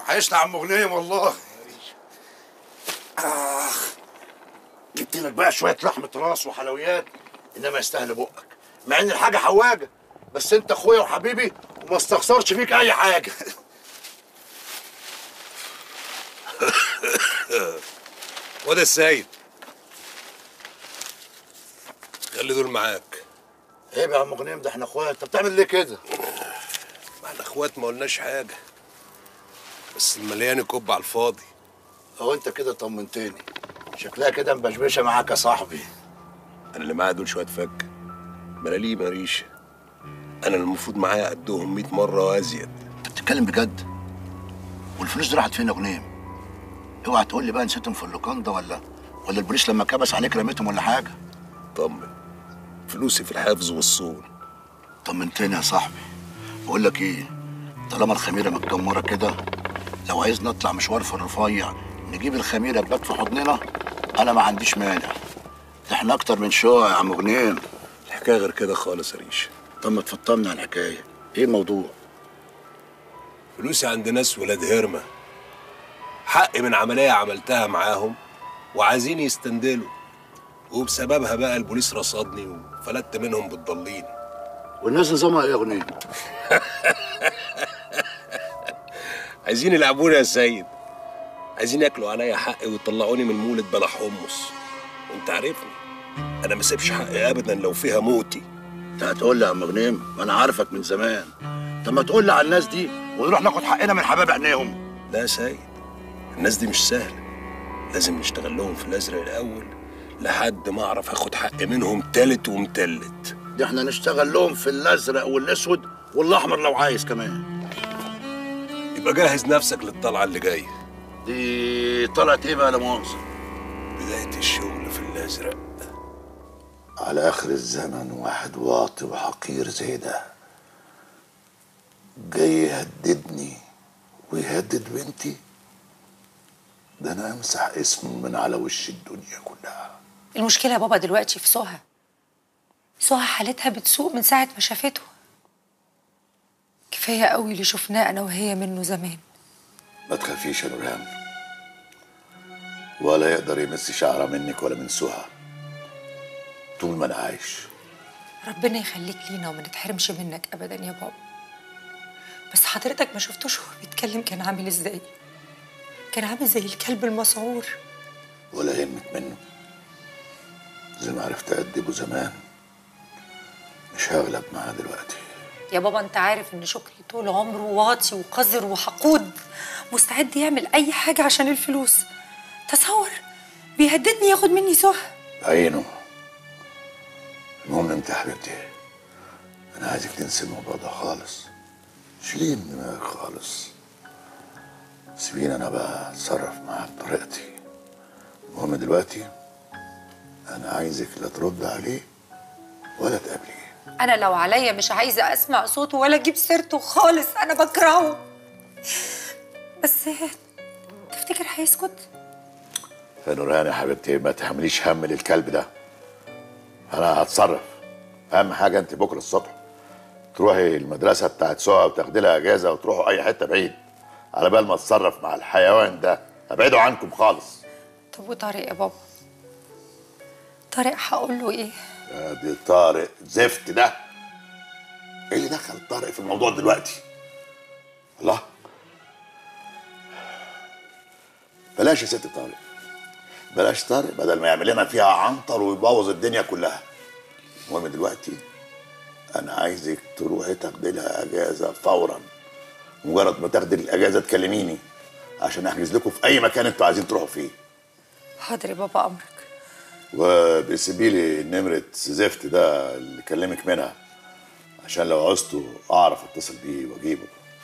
وحشنا عم غنيم والله اخ جبت لك بقى شويه لحمه راس وحلويات انما يستاهل بقك مع ان الحاجه حواجه بس انت اخويا وحبيبي وما استخسرش فيك اي حاجه وده السيد خلي دول معاك عيب يا عم غنيم ده احنا اخوات انت بتعمل ليه كده ما احنا اخوات ما قلناش حاجه بس المليان كوب على الفاضي هو انت كده طمنتني شكلها كده مبشبشه معاك يا صاحبي انا اللي معايا دول شويه فك ملاليه مريشه انا المفروض معايا قدهم 100 مره وازيد انت بتتكلم بجد والفلوس دي راحت فين يا غنيم اوعى تقول لي بقى نسيتهم في اللوكاندا ولا ولا البوليس لما كبس عليك رميتهم ولا حاجه طمن فلوسي في الحفظ والصون طمنتني يا صاحبي بقول لك ايه طالما الخميره متكمره كده لو عايز نطلع مشوار في الرفيع نجيب الخميره تبات في حضننا انا ما عنديش مانع ده احنا اكتر من شوع يا عم غنيم الحكايه غير كده خالص يا ريشه طب ما تفطمنا على الحكايه ايه الموضوع فلوسي عند ناس ولاد هرمه حق من عمليه عملتها معاهم وعايزين يستندلوا وبسببها بقى البوليس رصدني وفلتت منهم بالضالين والناس نظامها ايه يا غنيم عايزين يلعبوني يا سيد عايزين ياكلوا عليا حقي ويطلعوني من مولد بلا حمص وانت عارفني انا ما سيبش حقي ابدا لو فيها موتي انت هتقول لي يا عم غنيم ما انا عارفك من زمان طب ما تقول لي على الناس دي ونروح ناخد حقنا من حباب عينيهم لا يا سيد الناس دي مش سهله لازم نشتغل لهم في الازرق الاول لحد ما اعرف اخد حق منهم تالت ومتلت دي احنا نشتغل لهم في الازرق والاسود والاحمر لو عايز كمان يبقى جهز نفسك للطلعه اللي جايه دي طلعت ايه بقى لا مؤاخذه بدايه الشغل في الازرق على آخر الزمن واحد واطي وحقير زي ده جاي يهددني ويهدد بنتي ده أنا أمسح اسمه من على وش الدنيا كلها المشكلة يا بابا دلوقتي في سهى سهى حالتها بتسوء من ساعة ما شافته كفاية قوي اللي شفناه أنا وهي منه زمان ما تخافيش يا نورهان ولا يقدر يمس شعرة منك ولا من سهى طول ما أنا عايش ربنا يخليك لينا وما نتحرمش منك أبدا يا بابا بس حضرتك ما شفتوش هو بيتكلم كان عامل ازاي كان عامل زي الكلب المسعور ولا يهمك منه زي ما عرفت أدبه زمان مش هغلب معاه دلوقتي يا بابا انت عارف ان شكري طول عمره واطي وقذر وحقود مستعد يعمل اي حاجه عشان الفلوس تصور بيهددني ياخد مني سهى عينه المهم انت يا حبيبتي انا عايزك تنسي الموضوع ده خالص شيليه من دماغك خالص سيبيني انا بقى اتصرف معاه بطريقتي المهم دلوقتي انا عايزك لا ترد عليه ولا تقابليه انا لو عليا مش عايزه اسمع صوته ولا اجيب سيرته خالص انا بكرهه بس تفتكر هيسكت يا نورهان يا حبيبتي ما تحمليش هم للكلب ده انا هتصرف اهم حاجه انت بكره الصبح تروحي المدرسه بتاعت سوها وتاخدي لها اجازه وتروحوا اي حته بعيد على بال ما اتصرف مع الحيوان ده ابعدوا عنكم خالص طب وطارق يا بابا طارق هقول له ايه يا دي طارق زفت ده ايه اللي دخل طارق في الموضوع دلوقتي الله بلاش يا ست طارق بلاش طارق بدل ما يعمل لنا فيها عنتر ويبوظ الدنيا كلها المهم دلوقتي انا عايزك تروحي تاخدي لها اجازه فورا مجرد ما تاخدي الاجازه تكلميني عشان احجز لكم في اي مكان انتوا عايزين تروحوا فيه حاضر يا بابا امرك وبيسيبي لي نمرة زفت ده اللي كلمك منها عشان لو عوزته اعرف اتصل بيه واجيبه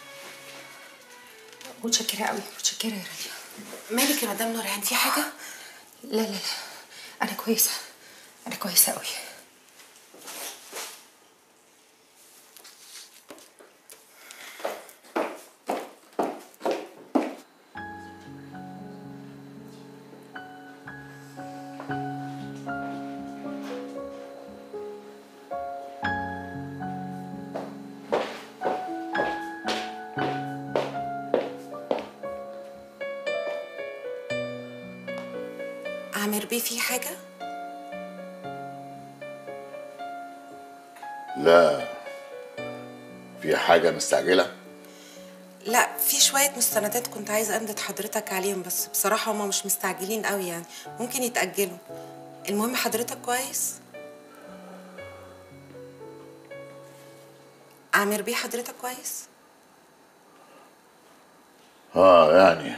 متشكره قوي متشكره يا رانيا مالك يا مدام نورهان في حاجه لا لا لا انا كويسه انا كويسه قوي بيه في حاجه لا في حاجة مستعجلة لا في شويه مستندات كنت عايزه امضي حضرتك عليهم بس بصراحه هما مش مستعجلين قوي يعني ممكن يتاجلوا المهم حضرتك كويس عامر بيه حضرتك كويس اه يعني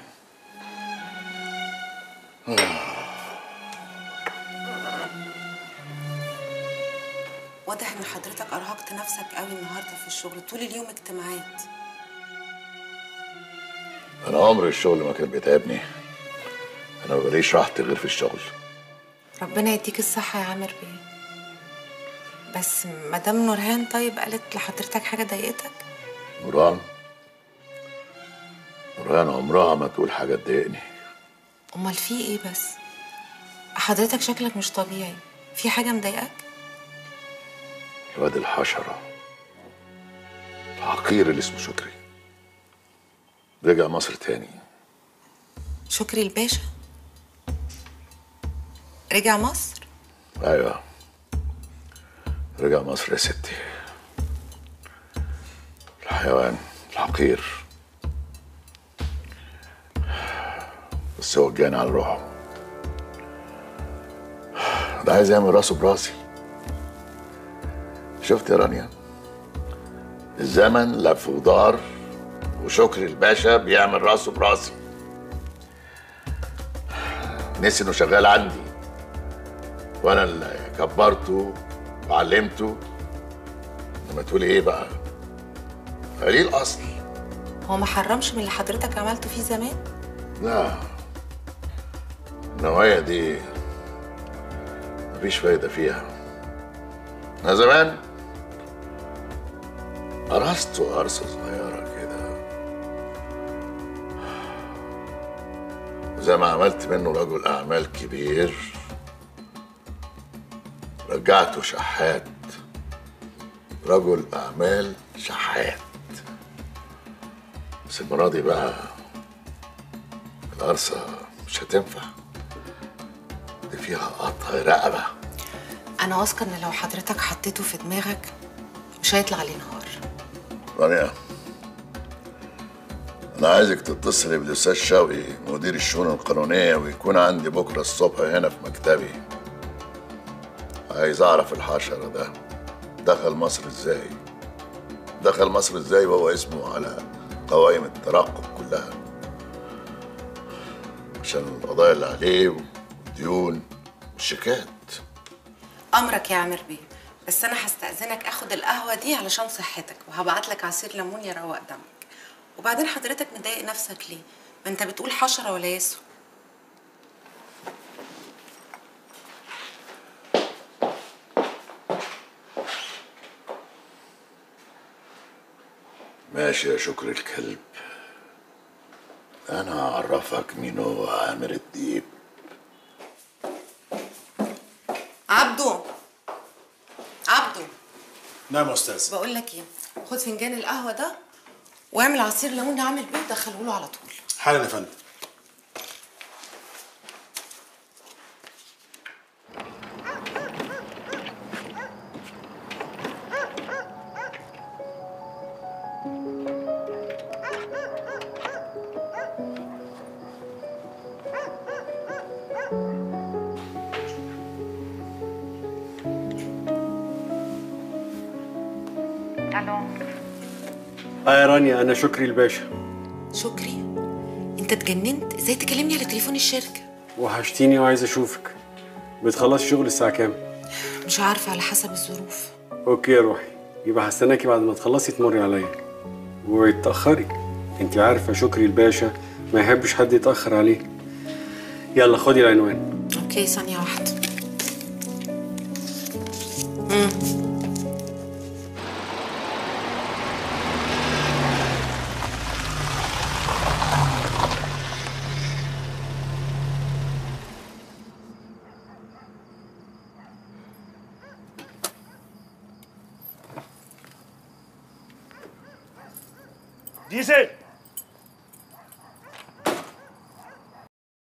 واضح ان حضرتك ارهقت نفسك قوي النهارده في الشغل طول اليوم اجتماعات انا عمري الشغل ما كان بيتعبني انا ما بلاقيش راحتي غير في الشغل ربنا يديك الصحه يا عامر بيه بس مدام نورهان طيب قالت لحضرتك حاجه ضايقتك نوران نوران عمرها ما تقول حاجة تضايقني امال في ايه بس حضرتك شكلك مش طبيعي في حاجه مضايقاك الواد الحشرة الحقير اللي اسمه شكري رجع مصر تاني شكري الباشا رجع مصر ايوه رجع مصر يا ستي الحيوان الحقير بس هو جاني على روحه ده عايز يعمل راسه براسي شفت يا رانيا الزمن لف ودار وشكري الباشا بيعمل راسه براسي نسي انه شغال عندي وانا اللي كبرته وعلمته لما تقولي ايه بقى قليل اصل هو ما حرمش من اللي حضرتك عملته فيه زمان لا النوايا دي مفيش فايدة فيها أنا زمان قرصته قرصة صغيرة كده وزي ما عملت منه رجل أعمال كبير رجعته شحات رجل أعمال شحات بس المرة دي بقى القرصة مش هتنفع دي فيها قطع رقبة انا واثقه ان لو حضرتك حطيته في دماغك مش هيطلع عليه نهار رانيا أنا عايزك تتصلي بالأستاذ شوقي مدير الشؤون القانونية ويكون عندي بكرة الصبح هنا في مكتبي عايز أعرف الحشرة ده دخل مصر إزاي دخل مصر إزاي وهو اسمه على قوائم الترقب كلها عشان القضايا اللي عليه والديون والشيكات امرك يا عامر بيه بس انا هستاذنك اخد القهوه دي علشان صحتك وهبعت لك عصير ليمون يروق دمك وبعدين حضرتك مضايق نفسك ليه ما انت بتقول حشره ولا يسوى ماشي يا شكر الكلب أنا أعرفك مين هو عامر الديب عبدو عبدو نعم يا استاذ بقول لك ايه خد فنجان القهوه ده واعمل عصير ليمون عامل بيه ودخله له على طول حالا يا فندم اه يا رانيا انا شكري الباشا شكري انت اتجننت ازاي تكلمني على تليفون الشركه وحشتيني وعايز اشوفك بتخلص شغل الساعه كام مش عارفه على حسب الظروف اوكي يا روحي يبقى هستناكي بعد ما تخلصي تمري عليا وتاخري انت عارفه شكري الباشا ما يحبش حد يتاخر عليه يلا خدي العنوان اوكي ثانيه واحده ديزل